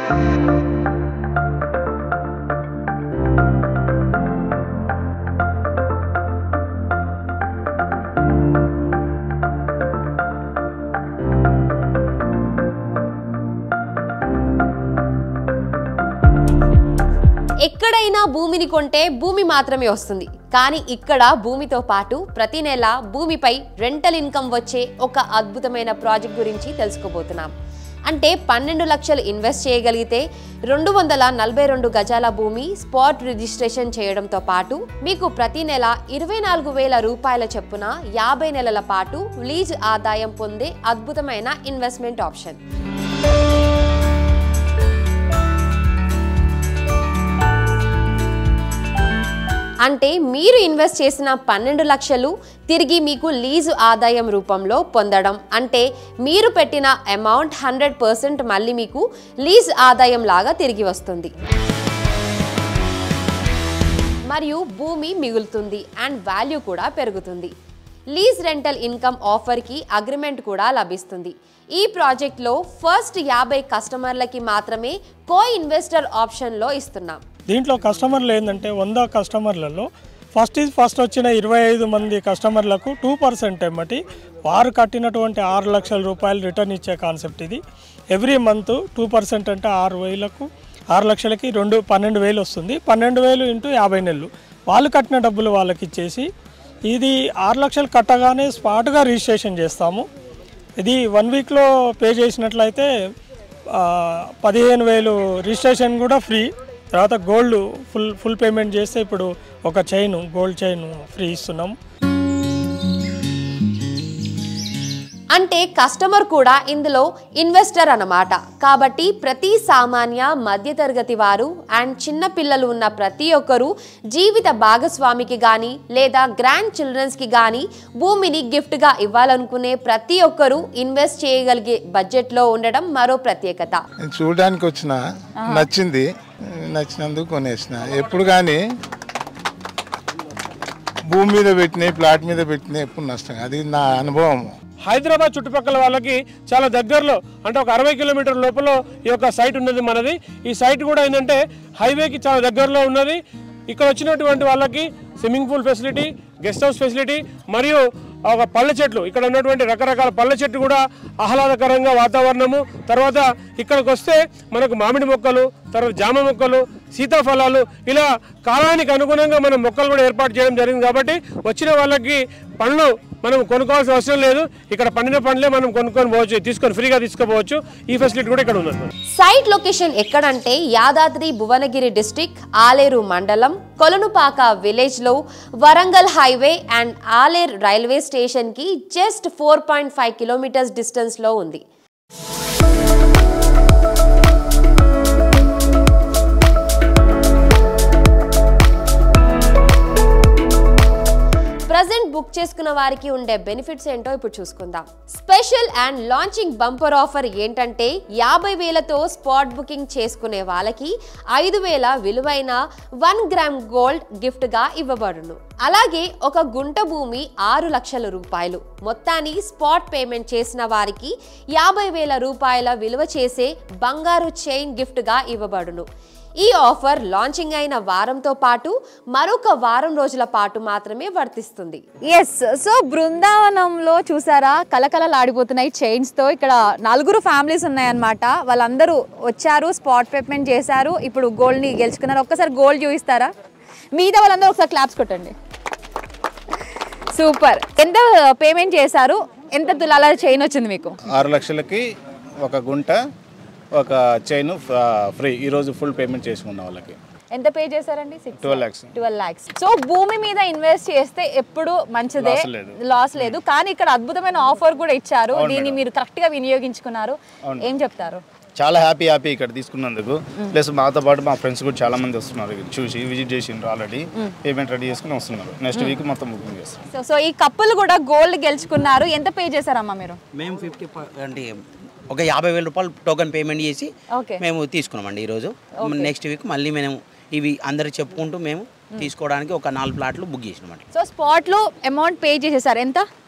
ఎక్కడైనా భూమిని కొంటే భూమి మాత్రమే వస్తుంది కానీ ఇక్కడ భూమితో పాటు ప్రతి నెల భూమిపై రెంటల్ ఇన్కమ్ వచ్చే ఒక అద్భుతమైన ప్రాజెక్ట్ గురించి తెలుసుకోబోతున్నాం అంటే పన్నెండు లక్షలు ఇన్వెస్ట్ చేయగలిగితే రెండు వందల నలభై రెండు గజాల భూమి స్పాట్ రిజిస్ట్రేషన్ చేయడంతో పాటు మీకు ప్రతి నెల ఇరవై నాలుగు వేల రూపాయల చొప్పున యాభై నెలల పాటు లీజ్ ఆదాయం పొందే అద్భుతమైన ఇన్వెస్ట్మెంట్ ఆప్షన్ అంటే మీరు ఇన్వెస్ట్ చేసిన పన్నెండు లక్షలు తిరిగి మీకు లీజు ఆదాయం రూపంలో పొందడం అంటే మీరు పెట్టిన అమౌంట్ హండ్రెడ్ పర్సెంట్ మళ్ళీ మీకు లీజ్ ఆదాయం లాగా తిరిగి వస్తుంది మరియు భూమి మిగులుతుంది అండ్ వాల్యూ కూడా పెరుగుతుంది లీజ్ రెంటల్ ఇన్కమ్ ఆఫర్కి అగ్రిమెంట్ కూడా లభిస్తుంది ఈ ప్రాజెక్ట్లో ఫస్ట్ యాభై కస్టమర్లకి మాత్రమే కో ఇన్వెస్టర్ ఆప్షన్లో ఇస్తున్నాం దీంట్లో కస్టమర్లు ఏంటంటే వంద కస్టమర్లలో ఫస్ట్ ఈజ్ ఫస్ట్ వచ్చిన ఇరవై ఐదు మంది కస్టమర్లకు టూ పర్సెంట్ ఎమ్మటి వారు కట్టినటువంటి ఆరు లక్షల రూపాయలు రిటర్న్ ఇచ్చే కాన్సెప్ట్ ఇది ఎవ్రీ మంత్ టూ పర్సెంట్ అంటే ఆరు వేలకు ఆరు లక్షలకి రెండు పన్నెండు వేలు వస్తుంది పన్నెండు వేలు ఇంటూ యాభై నెలలు వాళ్ళు కట్టిన డబ్బులు వాళ్ళకి ఇచ్చేసి ఇది ఆరు లక్షలు కట్టగానే స్పాట్గా రిజిస్ట్రేషన్ చేస్తాము ఇది వన్ వీక్లో పే చేసినట్లయితే ఆ, పదిహేను వేలు రిజిస్ట్రేషన్ కూడా ఫ్రీ తర్వాత గోల్డ్ ఫుల్ ఫుల్ పేమెంట్ చేస్తే ఇప్పుడు ఒక చైన్ గోల్డ్ చైన్ ఫ్రీ ఇస్తున్నాం అంటే కస్టమర్ కూడా ఇందులో ఇన్వెస్టర్ అన్నమాట కాబట్టి ప్రతి సామాన్య మధ్యతరగతి వారు అండ్ చిన్న పిల్లలు ఉన్న ప్రతి ఒక్కరూ జీవిత భాగస్వామికి కానీ లేదా గ్రాండ్ చిల్డ్రన్స్కి కానీ భూమిని గిఫ్ట్గా ఇవ్వాలనుకునే ప్రతి ఒక్కరూ ఇన్వెస్ట్ చేయగలిగే బడ్జెట్లో ఉండడం మరో ప్రత్యేకత నేను చూడడానికి వచ్చిన నచ్చింది నచ్చినందుకు కొనేసిన ఎప్పుడు కానీ భూమి మీద పెట్టినాయి ప్లాట్ మీద పెట్టినాయి ఎప్పుడు నష్టం అది నా అనుభవం హైదరాబాద్ చుట్టుపక్కల వాళ్ళకి చాలా దగ్గరలో అంటే ఒక అరవై కిలోమీటర్ లోపల ఈ యొక్క సైట్ ఉన్నది మనది ఈ సైట్ కూడా ఏంటంటే హైవేకి చాలా దగ్గరలో ఉన్నది ఇక్కడ వచ్చినటువంటి వాళ్ళకి swimming pool facility guest house facility మరియు ఒక పళ్ళ చెట్లు ఇక్కడ ఉన్నటువంటి రకరకాల పళ్ళ చెట్లు కూడా ఆహ్లాదకరంగా వాతావరణము తర్వాత ఇక్కడికి వస్తే మనకు మామిడి మొక్కలు తర్వాత జామ మొక్కలు సీతాఫలాలు ఇలా కాలానికి అనుగుణంగా మనం మొక్కలు కూడా ఏర్పాటు చేయడం జరిగింది కాబట్టి వచ్చిన వాళ్ళకి పండ్లు మనం కొనుక్కోవాల్సిన అవసరం లేదు ఇక్కడ పండిన పండ్లే మనం కొనుక్కొని పోవచ్చు తీసుకొని ఫ్రీగా తీసుకోపోవచ్చు ఈ ఫెసిలిటీ కూడా ఇక్కడ ఉంది సైట్ లొకేషన్ ఎక్కడంటే యాదాద్రి భువనగిరి డిస్టిక్ ఆలేరు మండలం కొలనుపాక విలేజ్ లో Warangal highway and Aler railway station కి just four point five kilometres distance లో ఉంది ప్రజెంట్ బుక్ చేసుకున్న వారికి ఉండే బెనిఫిట్స్ ఏంటో ఇప్పుడు చూసుకుందాం special and launching bumper offer ఏంటంటే యాభై వేలతో స్పాట్ బుకింగ్ చేసుకునే వాళ్ళకి ఐదు వేల విలువైన వన్ గ్రామ్ గోల్డ్ గిఫ్ట్ గా ఇవ్వబడును అలాగే ఒక గుంట భూమి ఆరు లక్షల రూపాయలు మొత్తాన్ని స్పాట్ పేమెంట్ చేసిన వారికి యాభై వేల రూపాయల విలువ చేసే బంగారు చైన్ గిఫ్ట్ గా ఇవ్వబడును ఈ ఆఫర్ లాంచింగ్ అయిన వారంతో పాటు మరొక వారం రోజుల పాటు మాత్రమే వర్తిస్తుంది ఎస్ సో బృందావనంలో చూసారా కలకలలాడిపోతున్నాయి చైన్స్ తో ఇక్కడ నలుగురు ఫ్యామిలీస్ ఉన్నాయన్నమాట వాళ్ళందరూ వచ్చారు స్పాట్ పేమెంట్ చేశారు ఇప్పుడు గోల్డ్ ని గెలుచుకున్నారు ఒక్కసారి గోల్డ్ చూపిస్తారా మిగతా వాళ్ళందరూ ఒకసారి క్లాప్స్ కొట్టండి సూపర్ ఎంత పేమెంట్ చేశారు ఎంత తులాల చైన్ వచ్చింది మీకు ఆరు లక్షలకి ఒక గుంట ఒక చైన్ ఫ్రీ ఈరోజు ఫుల్ పేమెంట్ చేసుకున్న వాళ్ళకి ఎంత పే చేశారండి six 12 lakhs. Twelve lakhs so భూమి మీద ఇన్వెస్ట్ చేస్తే ఎప్పుడు మంచిదే Loss లేదు. లాస్ లేదు కానీ ఇక్కడ అద్భుతమైన ఆఫర్ కూడా ఇచ్చారు అవును దీన్ని మేడం. మీరు కరెక్ట్ గా వినియోగించుకున్నారు ఏం చెప్తారు చాలా హ్యాపీ హ్యాపీ ఇక్కడ తీసుకున్నందుకు ప్లస్ మాతో పాటు మా ఫ్రెండ్స్ కూడా చాలా మంది వస్తున్నారు ఇక్కడ చూసి విజిట్ చేసిండ్రు ఆల్రెడీ పేమెంట్ రెడీ చేసుకుని వస్తున్నారు నెక్స్ట్ వీక్ మొత్తం బుకింగ్ చేస్తాం సో సో ఈ కప్పులు కూడా గోల్డ్ గెలుచుకున్నారు ఎంత పే చేశారమ్మా మీరు మేము ఫిఫ్టీ అంటే ఒక యాభై వేల రూపాయలు టోకెన్ పేమెంట్ చేసి ఓకే మేము తీసుకున్నామండి ఈరోజు నెక్స్ట్ వీక్ మళ్ళీ మేము ఇవి అందరికి చెప్పుకుంటూ మేము తీసుకోవడానికి ఒక నాలుగు ప్లాట్లు బుక్ చేసినామండి సో స్పాట్ లో అమౌంట్ పే చేసేసారు ఎంత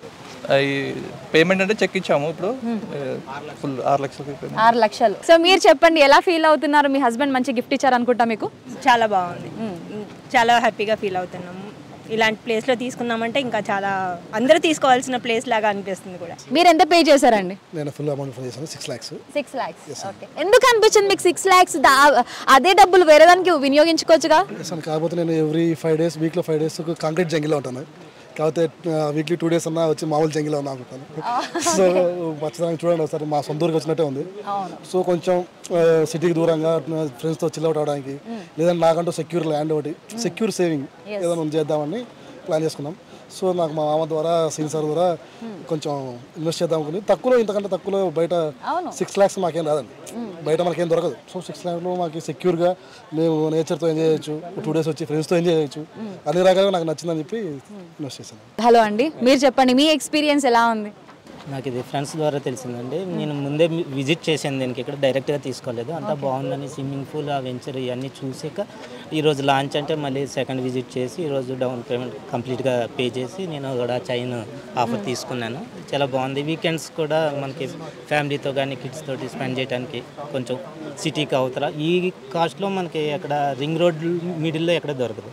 అవి పేమెంట్ అంటే చెక్ ఇచ్చాము ఇప్పుడు ఫుల్ ఆరు లక్షలకి payment. ఆరు లక్షలు సో మీరు చెప్పండి ఎలా ఫీల్ అవుతున్నారు మీ హస్బెండ్ మంచి గిఫ్ట్ ఇచ్చారు అనుకుంటా మీకు చాలా బాగుంది చాలా హ్యాపీగా ఫీల్ అవుతున్నాము ఇలాంటి ప్లేస్లో తీసుకున్నామంటే ఇంకా చాలా అందరూ తీసుకోవాల్సిన ప్లేస్ లాగా అనిపిస్తుంది కూడా మీరు ఎంత పే చేశారండి నేను ఫుల్ అమౌంట్ పే చేశాను six lakhs six lakhs okay ఎందుకు అనిపించింది మీకు సిక్స్ ల్యాక్స్ అదే డబ్బులు వేరే దానికి వినియోగించుకోవచ్చుగా చేశాను కాకపోతే నేను ఎవ్రీ ఫైవ్ డేస్ వీక్లో ఫైవ్ డేస్ కాంక్రీట్ జంగిలో ఉంటాను కాకపోతే వీక్లీ టూ డేస్ అన్నా వచ్చి మామూలు జంగిలో ఉన్నా అనుకుంటాను సో మచ్చదానికి చూడండి ఒకసారి మా సొంత ఊరికి వచ్చినట్టే ఉంది సో కొంచెం సిటీకి దూరంగా ఫ్రెండ్స్తో చిల్ అవుట్ అవడానికి లేదంటే నాకంటూ సెక్యూర్ ల్యాండ్ ఒకటి సెక్యూర్ సేవింగ్ ఏదైనా ఉంది చేద్దామని ప్లాన్ చేసుకున్నాం సో నాకు మా మామ ద్వారా సీన్ సార్ ద్వారా కొంచెం ఇన్వెస్ట్ చేద్దాం అనుకుని తక్కువలో ఇంతకంటే తక్కువలో బయట సిక్స్ ల్యాక్స్ మాకేం రాదండి బయట మనకేం దొరకదు సో సిక్స్ ల్యాక్స్లో మాకు సెక్యూర్గా మేము నేచర్తో ఎంజాయ్ చేయొచ్చు టూ డేస్ వచ్చి ఫ్రెండ్స్తో ఎంజాయ్ చేయొచ్చు అన్ని రకాలుగా నాకు నచ్చిందని చెప్పి ఇన్వెస్ట్ చేశాను హలో అండి మీరు చెప్పండి మీ ఎక్స్పీరియన్స్ ఎలా ఉంది నాకు ఇది ఫ్రెండ్స్ ద్వారా తెలిసిందండి నేను ముందే మి- విజిట్ చేశాను దీనికి ఇక్కడ డైరెక్ట్గా తీసుకోలేదు అంతా బాగుందని స్విమ్మింగ్ పూల్ ఆ వెంచర్ ఇవన్నీ చూసాక ఈరోజు లాంచ్ అంటే మళ్ళీ సెకండ్ విజిట్ చేసి ఈరోజు డౌన్ పేమెంట్ కంప్లీట్గా పే చేసి నేను కూడా చైన్ ఆఫర్ తీసుకున్నాను చాలా బాగుంది వీకెండ్స్ కూడా మనకి ఫ్యామిలీతో కానీ కిడ్స్ తోటి స్పెండ్ చేయడానికి కొంచెం సిటీకి అవతల ఈ కాస్ట్లో మనకి అక్కడ రింగ్ రోడ్ మిడిల్లో ఎక్కడ దొరకదు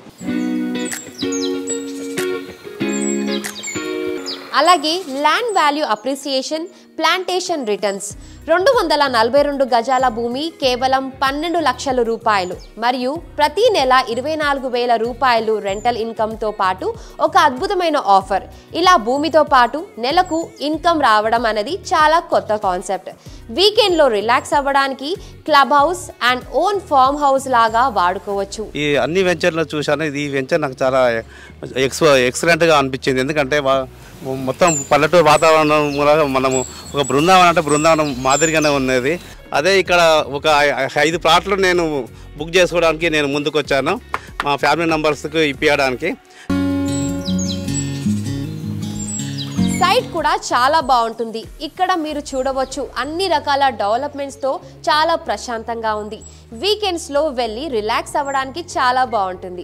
అలాగే land value appreciation plantation returns రెండు వందల నలభై రెండు గజాల భూమి కేవలం పన్నెండు లక్షల రూపాయలు మరియు ప్రతి నెల ఇరవై నాలుగు వేల రూపాయలు రెంటల్ ఇన్కమ్తో పాటు ఒక అద్భుతమైన ఆఫర్ ఇలా భూమితో పాటు నెలకు ఇన్కమ్ రావడం అనేది చాలా కొత్త కాన్సెప్ట్ వీకెండ్లో రిలాక్స్ అవ్వడానికి club house and own farm house లాగా వాడుకోవచ్చు ఈ అన్ని వెంచర్లు చూశాను ఇది ఈ వెంచర్ నాకు చాలా ఎక్స్ ఎక్సలెంట్గా అనిపించింది ఎందుకంటే వా- మొత్తం పల్లెటూరు వాతావరణం మూలంగా మనము ఒక బృందావనం అంటే బృందావనం మాదిరిగానే ఉన్నది అదే ఇక్కడ ఒక ఐ- ఐదు ప్లాట్లు నేను బుక్ చేసుకోవడానికి నేను ముందుకు వచ్చాను మా ఫ్యామిలీ మెంబర్స్కి ఇప్పించడానికి సైట్ కూడా చాలా బాగుంటుంది ఇక్కడ మీరు చూడవచ్చు అన్ని రకాల డెవలప్మెంట్స్తో చాలా ప్రశాంతంగా ఉంది వీకెండ్స్లో వెళ్ళి రిలాక్స్ అవ్వడానికి చాలా బాగుంటుంది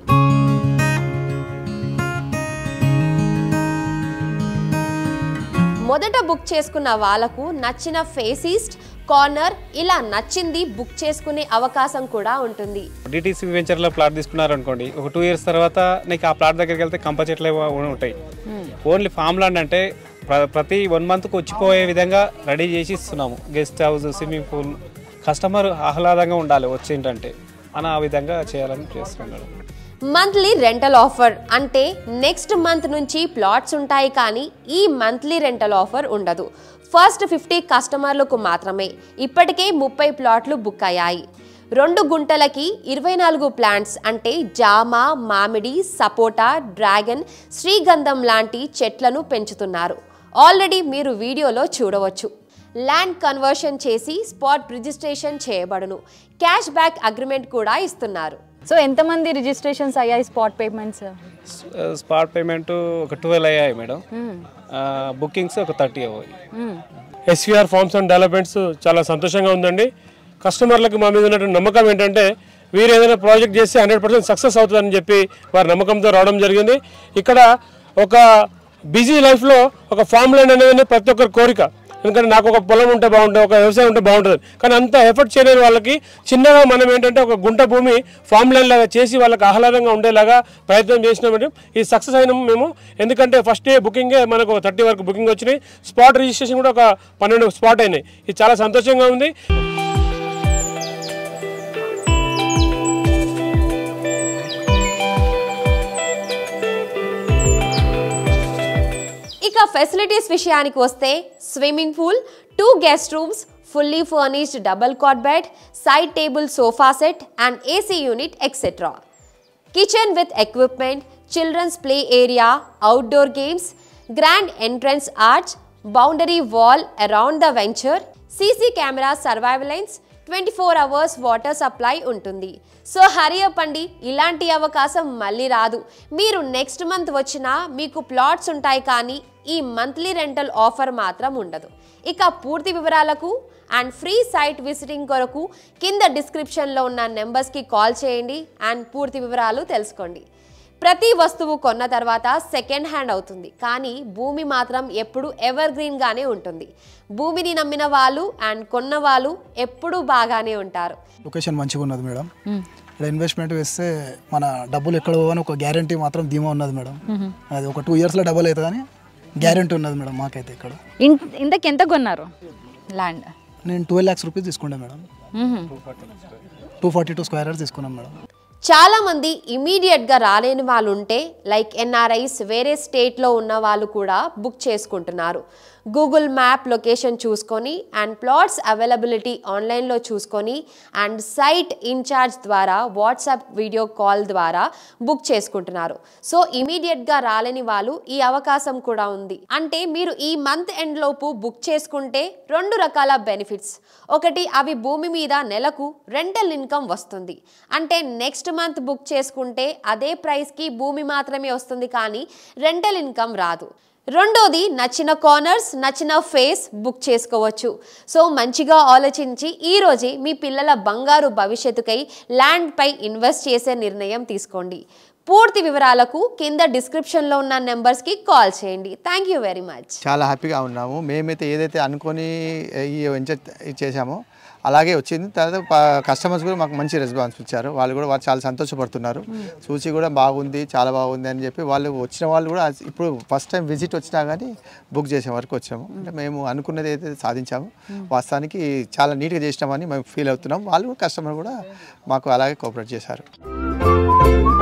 మొదట బుక్ చేసుకున్న వాళ్ళకు నచ్చిన ఫేస్ ఈస్ట్ కార్నర్ ఇలా నచ్చింది బుక్ చేసుకునే అవకాశం కూడా ఉంటుంది డిటీసీ వెంచర్లో ప్లాట్ తీసుకున్నారనుకోండి ఒక టూ ఇయర్స్ తర్వాత నీకు ఆ ప్లాట్ దగ్గరికి వెళ్తే కంప చెట్లు ఏవో ఉంటాయి ఓన్లీ ఫామ్ ల్యాండ్ అంటే ప్ర- ప్రతి వన్ మంత్కి వచ్చిపోయే విధంగా రెడీ చేసి ఇస్తున్నాము guest house swimming pool customer ఆహ్లాదంగా ఉండాలి వచ్చిందంటే అని ఆ విధంగా చేయాలని చేస్తున్నాడు మంత్లీ రెంటల్ ఆఫర్ అంటే నెక్స్ట్ మంత్ నుంచి ప్లాట్స్ ఉంటాయి కానీ ఈ మంత్లీ రెంటల్ ఆఫర్ ఉండదు ఫస్ట్ ఫిఫ్టీ కస్టమర్లకు మాత్రమే ఇప్పటికే ముప్పై ప్లాట్లు బుక్ అయ్యాయి రెండు గుంటలకి ఇరవై నాలుగు ప్లాంట్స్ అంటే జామ మామిడి సపోటా డ్రాగన్ శ్రీగంధం లాంటి చెట్లను పెంచుతున్నారు ఆల్రెడీ మీరు వీడియోలో చూడవచ్చు ల్యాండ్ కన్వర్షన్ చేసి స్పాట్ రిజిస్ట్రేషన్ చేయబడును క్యాష్ బ్యాక్ అగ్రిమెంట్ కూడా ఇస్తున్నారు సో ఎంతమంది రిజిస్ట్రేషన్స్ అయ్యాయి స్పాట్ పేమెంట్స్ స్పాట్ పేమెంట్ ఒక ట్వెల్వ్ అయ్యాయి మేడం బుకింగ్స్ ఒక థర్టీ అవ్వాయి ఎస్వీఆర్ ఫార్మ్స్ అండ్ డెవలప్మెంట్స్ చాలా సంతోషంగా ఉందండి కస్టమర్లకు మా మీద ఉన్నటువంటి నమ్మకం ఏంటంటే వీరు ఏదైనా ప్రాజెక్ట్ చేస్తే హండ్రెడ్ పర్సెంట్ సక్సెస్ అవుతుందని చెప్పి వారి నమ్మకంతో రావడం జరిగింది ఇక్కడ ఒక బిజీ లైఫ్లో ఒక ఫామ్ ల్యాండ్ అనేది ప్రతి ఒక్కరి కోరిక ఎందుకంటే నాకు ఒక పొలం ఉంటే బాగుంటుంది ఒక వ్యవసాయం ఉంటే బాగుంటుంది కానీ అంత ఎఫర్ట్ చేయలేని వాళ్ళకి చిన్నగా మనం ఏంటంటే ఒక గుంట భూమి ఫామ్ ల్యాండ్ లాగా చేసి వాళ్ళకి ఆహ్లాదంగా ఉండేలాగా ప్రయత్నం చేసినామంటే ఈ సక్సెస్ అయినాం మేము ఎందుకంటే ఫస్ట్ డే బుకింగే మనకు థర్టీ వరకు బుకింగ్ వచ్చినాయి స్పాట్ రిజిస్ట్రేషన్ కూడా ఒక పన్నెండు స్పాట్ అయినాయి ఇది చాలా సంతోషంగా ఉంది ఇక ఫెసిలిటీస్ విషయానికి వస్తే swimming pool two guest rooms fully furnished double cot bed side table sofa set and AC unit etcetera kitchen with equipment childrens play area outdoor games grand entrance arch boundary wall around the venture CC camera surveillance twenty four hours water supply ఉంటుంది so hurry up అండి ఇలాంటి అవకాశం మళ్ళీ రాదు మీరు next month వచ్చినా మీకు plots ఉంటాయి కానీ ఈ మంత్లీ రెంటల్ ఆఫర్ మాత్రం ఉండదు ఇక పూర్తి వివరాలకు అండ్ ఫ్రీ సైట్ విజిటింగ్ కొరకు కింద డిస్క్రిప్షన్లో ఉన్న నెంబర్స్కి కాల్ చేయండి అండ్ పూర్తి వివరాలు తెలుసుకోండి ప్రతి వస్తువు కొన్న తర్వాత సెకండ్ హ్యాండ్ అవుతుంది కానీ భూమి మాత్రం ఎప్పుడు ఎవర్ గ్రీన్ గానే ఉంటుంది భూమిని నమ్మిన వాళ్ళు అండ్ కొన్న వాళ్ళు ఎప్పుడూ బాగానే ఉంటారు లొకేషన్ మంచిగా ఉన్నది మేడం ఇక్కడ ఇన్వెస్ట్మెంట్ వేస్తే మన డబ్బులు ఎక్కడ పోవని ఒక గ్యారంటీ మాత్రం ధీమా ఉన్నది మేడం మ్మ్. అది ఒక టూ ఇయర్స్లో డబల్ అవుతుంది కానీ గ్యారంటీ ఉన్నది మేడం మాకైతే ఇక్కడ ఇన్- ఇంతకు ఎంత కొన్నారు ల్యాండ్ నేను ట్వెల్వ్ ల్యాక్స్ రూపీస్ తీసుకుంటా madam two forty two square yards తీసుకున్నాం మేడం చాలా మంది ఇమీడియట్ గా రాలేని వాళ్ళు ఉంటే లైక్ ఎన్ఆర్ఐస్ వేరే స్టేట్ లో ఉన్న వాళ్ళు కూడా బుక్ చేసుకుంటున్నారు గూగుల్ మ్యాప్ లొకేషన్ చూసుకొని అండ్ ప్లాట్స్ అవైలబిలిటీ ఆన్లైన్లో చూసుకొని అండ్ సైట్ ఇన్ఛార్జ్ ద్వారా వాట్సాప్ వీడియో కాల్ ద్వారా బుక్ చేసుకుంటున్నారు సో ఇమీడియట్గా రాలేని వాళ్ళు ఈ అవకాశం కూడా ఉంది అంటే మీరు ఈ మంత్ ఎండ్ లోపు బుక్ చేసుకుంటే రెండు రకాల బెనిఫిట్స్ ఒకటి అవి భూమి మీద నెలకు రెంటల్ ఇన్కమ్ వస్తుంది అంటే నెక్స్ట్ మంత్ బుక్ చేసుకుంటే అదే ప్రైస్కి భూమి మాత్రమే వస్తుంది కానీ రెంటల్ ఇన్కమ్ రాదు రెండోది నచ్చిన కార్నర్స్ నచ్చిన ఫేస్ బుక్ చేసుకోవచ్చు సో మంచిగా ఆలోచించి ఈ రోజే మీ పిల్లల బంగారు భవిష్యత్తుకై ల్యాండ్పై ఇన్వెస్ట్ చేసే నిర్ణయం తీసుకోండి పూర్తి వివరాలకు కింద డిస్క్రిప్షన్లో ఉన్న నెంబర్స్కి కాల్ చేయండి థ్యాంక్ యూ వెరీ మచ్ చాలా హ్యాపీగా ఉన్నాము మేమైతే ఏదైతే అనుకొని ఈ వెంచర్ చేశామో అలాగే వచ్చింది తర్వాత ప- కస్టమర్స్ కూడా మాకు మంచి రెస్పాన్స్ ఇచ్చారు వాళ్ళు కూడా వాళ్ళు చాలా సంతోషపడుతున్నారు చూసి కూడా బాగుంది చాలా బాగుంది అని చెప్పి వాళ్ళు వచ్చిన వాళ్ళు కూడా ఇప్పుడు ఫస్ట్ టైం విజిట్ వచ్చినా కానీ బుక్ చేసే వరకు వచ్చాము అంటే మేము అనుకున్నది అయితే సాధించాము వాస్తవానికి చాలా నీట్గా చేసినామని మేము ఫీల్ అవుతున్నాం వాళ్ళు కూడా కస్టమర్ కూడా మాకు అలాగే కోఆపరేట్ చేశారు